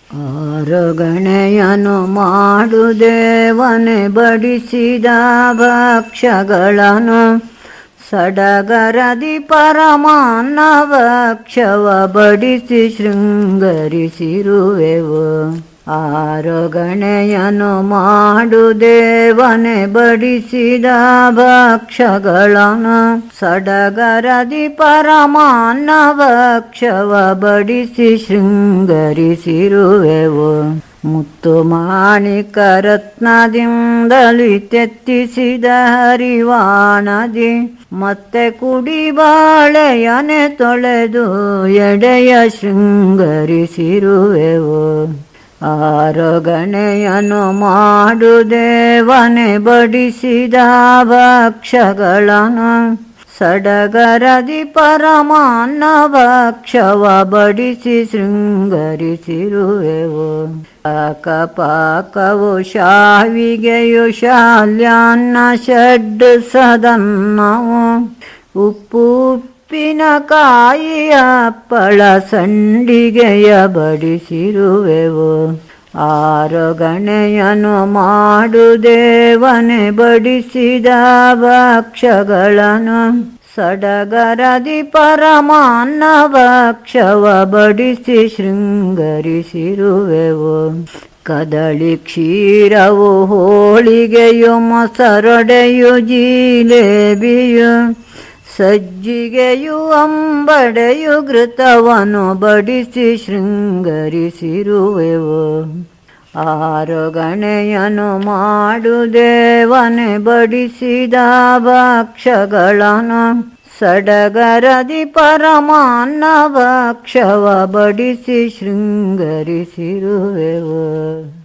ಆರಗಣೆಯನು ಮಾಡುದೇವನೆ ಬಡಿಸಿದ ಭಕ್ಷ್ಯಗಳನ್ನು ಸಡಗರದಿ ಪರಮಾನ್ನ ಭಕ್ಷವ ಬಡಿಸಿ ಶೃಂಗರಿಸಿರುವೆವು ಆರಗಣೆಯನು ಮಾಡುದೇವನೆ ಬಡಿಸಿದ ಭಕ್ಷಗಳನ್ನು ಸಡಗರದಿ ಪರಮಾನ್ನ ಭಕ್ಷವ ಬಡಿಸಿ ಶೃಂಗರಿಸಿರುವೆವು ಮುತ್ತು ಮಾಣಿಕ ರತ್ನದಿಂದಲಿ ತೆತ್ತಿಸಿದ ಹರಿವಾಣದಿ ಮತ್ತೆ ಕುಡಿ ಬಾಳೆಯನೆ ತೊಳೆದು ಎಡೆಯ ಶೃಂಗರಿಸಿರುವೆವು ಆರಗಣೆಯನು ಮಾಡುದೇವನೆ ಬಡಿಸಿದ ಭಕ್ಷಗಳನ್ನು ಸಡಗರದಿ ಪರಮಾನ್ನ ಭಕ್ಷವ ಬಡಿಸಿ ಶೃಂಗರಿಸಿರುವೆವು ಅಕಪಾಕವು ಶಾವಿಗೆಯು ಶಾಲ್ಯಾನ್ನ ಷಡ್ ಸದನ್ನವು ಉಪ್ಪು ಉಪ್ಪಿನಕಾಯಿಯ ಹಪ್ಪಳ ಸಂಡಿಗೆಯ ಬಡಿಸಿರುವೆವು ಆರಗಣೆಯನು ಮಾಡುದೇವನೆ ಬಡಿಸಿದ ಭಕ್ಷಗಳನ್ನು ಸಡಗರದಿ ಪರಮಾನ್ನ ಭಕ್ಷವ ಬಡಿಸಿ ಶೃಂಗರಿಸಿರುವೆವು ಕದಳಿ ಕ್ಷೀರವು ಹೋಳಿಗೆಯು ಮೊಸರೊಡೆಯು ಜೀಲೇಬಿಯು ಸಜ್ಜಿಗೆಯು ಅಂಬಡೆಯು ಘೃತವನು ಬಡಿಸಿ ಶೃಂಗರಿಸಿರುವೆವು ಆರಗಣೆಯನು ಮಾಡುದೇವನೆ ಬಡಿಸಿದ ಭಕ್ಷಗಳನ್ನು ಸಡಗರದಿ ಪರಮಾನ್ನ ಭಕ್ಷವ ಬಡಿಸಿ ಶೃಂಗರಿಸಿರುವೆವು